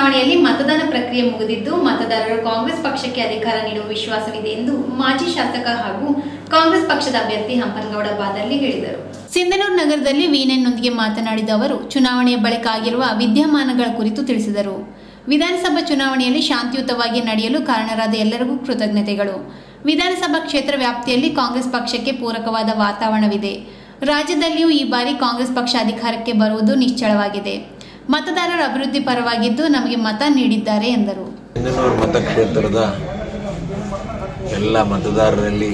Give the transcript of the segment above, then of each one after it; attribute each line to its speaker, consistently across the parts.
Speaker 1: ಚುನಾವಣೆಯಲ್ಲಿ ಮತದಾನ ಪ್ರಕ್ರಿಯೆ ಮುಗಿದಿದ್ದು ಮತದಾರರು ಕಾಂಗ್ರೆಸ್ ಪಕ್ಷಕ್ಕೆ ಅಧಿಕಾರ ನೀಡುವ ವಿಶ್ವಾಸವಿದೆ ಎಂದು ಮಾಜಿ ಶಾಸಕ ಹಾಗೂ ಕಾಂಗ್ರೆಸ್ ಪಕ್ಷದ ಅಭ್ಯರ್ಥಿ ಹಂಪನಗೌಡ ಬಾದರ್ಲಿ ಹೇಳಿದರು ಸಿಂಧನೂರು ನಗರದಲ್ಲಿ ವಿಎನ್ಎನ್ನೊಂದಿಗೆ ಮಾತನಾಡಿದ ಅವರು ಚುನಾವಣೆಯ ಬಳಿಕ ಆಗಿರುವ ವಿದ್ಯಮಾನಗಳ ಕುರಿತು ತಿಳಿಸಿದರು ವಿಧಾನಸಭಾ ಚುನಾವಣೆಯಲ್ಲಿ ಶಾಂತಿಯುತವಾಗಿ ನಡೆಯಲು ಕಾರಣರಾದ ಎಲ್ಲರಿಗೂ ಕೃತಜ್ಞತೆಗಳು ವಿಧಾನಸಭಾ ಕ್ಷೇತ್ರ ವ್ಯಾಪ್ತಿಯಲ್ಲಿ ಕಾಂಗ್ರೆಸ್ ಪಕ್ಷಕ್ಕೆ ಪೂರಕವಾದ ವಾತಾವರಣವಿದೆ ರಾಜ್ಯದಲ್ಲಿಯೂ ಈ ಬಾರಿ ಕಾಂಗ್ರೆಸ್ ಪಕ್ಷ ಅಧಿಕಾರಕ್ಕೆ ಬರುವುದು ನಿಶ್ಚಳವಾಗಿದೆ ಮತದಾರರು ಅಭಿವೃದ್ಧಿ ಪರವಾಗಿದ್ದು ನಮಗೆ ಮತ ನೀಡಿದ್ದಾರೆ ಎಂದರು
Speaker 2: ಸಿಂಧನೂರು ಮತಕ್ಷೇತ್ರದ ಎಲ್ಲ ಮತದಾರರಲ್ಲಿ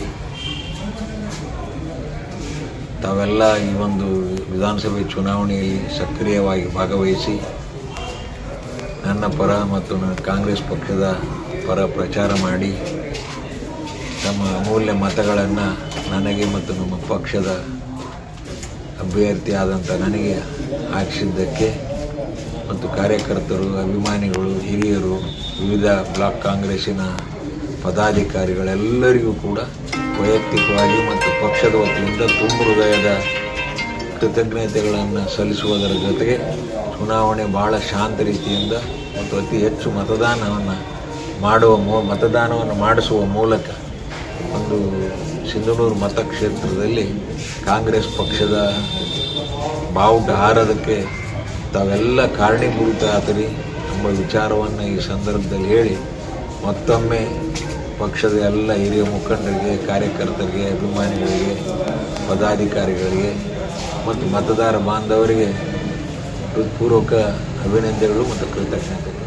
Speaker 2: ತಾವೆಲ್ಲ ಈ ಒಂದು ವಿಧಾನಸಭೆ ಚುನಾವಣೆಯಲ್ಲಿ ಸಕ್ರಿಯವಾಗಿ ಭಾಗವಹಿಸಿ ನನ್ನ ಪರ ಮತ್ತು ನನ್ನ ಕಾಂಗ್ರೆಸ್ ಪಕ್ಷದ ಪರ ಪ್ರಚಾರ ಮಾಡಿ ತಮ್ಮ ಅಮೂಲ್ಯ ಮತಗಳನ್ನು ನನಗೆ ಮತ್ತು ನಮ್ಮ ಪಕ್ಷದ ಅಭ್ಯರ್ಥಿ ಆದಂಥ ನನಗೆ ಹಾಕಿಸಿದ್ದಕ್ಕೆ ಮತ್ತು ಕಾರ್ಯಕರ್ತರು ಅಭಿಮಾನಿಗಳು ಹಿರಿಯರು ವಿವಿಧ ಬ್ಲಾಕ್ ಕಾಂಗ್ರೆಸ್ಸಿನ ಪದಾಧಿಕಾರಿಗಳೆಲ್ಲರಿಗೂ ಕೂಡ ವೈಯಕ್ತಿಕವಾಗಿ ಮತ್ತು ಪಕ್ಷದ ವತಿಯಿಂದ ತುಂಬ ಹೃದಯದ ಕೃತಜ್ಞತೆಗಳನ್ನು ಸಲ್ಲಿಸುವುದರ ಜೊತೆಗೆ ಚುನಾವಣೆ ಭಾಳ ಶಾಂತ ರೀತಿಯಿಂದ ಮತ್ತು ಅತಿ ಹೆಚ್ಚು ಮತದಾನವನ್ನು ಮಾಡುವ ಮೂ ಮತದಾನವನ್ನು ಮಾಡಿಸುವ ಮೂಲಕ ಒಂದು ಸಿಂಧನೂರು ಮತಕ್ಷೇತ್ರದಲ್ಲಿ ಕಾಂಗ್ರೆಸ್ ಪಕ್ಷದ ಬಾವುಟ ಹಾರೋದಕ್ಕೆ ತಾವೆಲ್ಲ ಕಾರಣೀಭೂತ ಆತರಿ ಎಂಬ ವಿಚಾರವನ್ನು ಈ ಸಂದರ್ಭದಲ್ಲಿ ಹೇಳಿ ಮತ್ತೊಮ್ಮೆ ಪಕ್ಷದ ಎಲ್ಲ ಹಿರಿಯ ಮುಖಂಡರಿಗೆ ಕಾರ್ಯಕರ್ತರಿಗೆ ಅಭಿಮಾನಿಗಳಿಗೆ ಪದಾಧಿಕಾರಿಗಳಿಗೆ ಮತ್ತು ಮತದಾರ ಬಾಂಧವರಿಗೆ ಹೃತ್ಪೂರ್ವಕ ಅಭಿನಂದನೆಗಳು ಮತ್ತು ಕೃತಜ್ಞತೆ